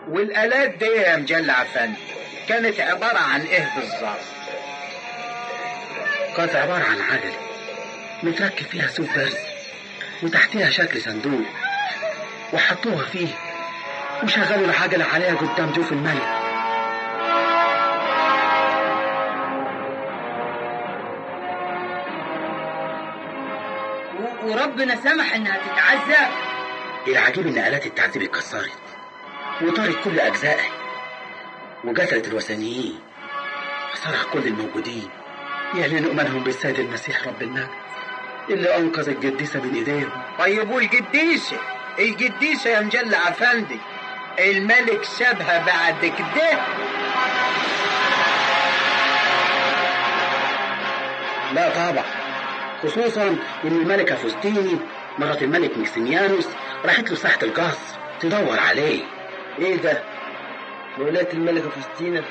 والآلات دي يا مجلع فندي كانت عبارة عن إيه بالظبط كانت عبارة عن عجلة متركب فيها سوق برد وتحتها شكل صندوق وحطوها فيه وشغلوا العجلة عليها قدام جوف الملك و- وربنا سمح انها تتعذب العجيب ان آلات التعذيب اتكسرت وطارت كل أجزائها وقتلت الوثنيين وصرخ كل الموجودين يعلنوا إيمانهم بالسيد المسيح رب المجد اللي أنقذ القديسة من إيديهم طيب والقديسة القديسة يا مجلع فندي الملك سابها بعد كده لا طبعا خصوصا ان الملكة فوستيني مرات الملك مكسيميانوس راحت له ساحة القصر تدور عليه ايه ده؟ ولاية الملكة فسطينة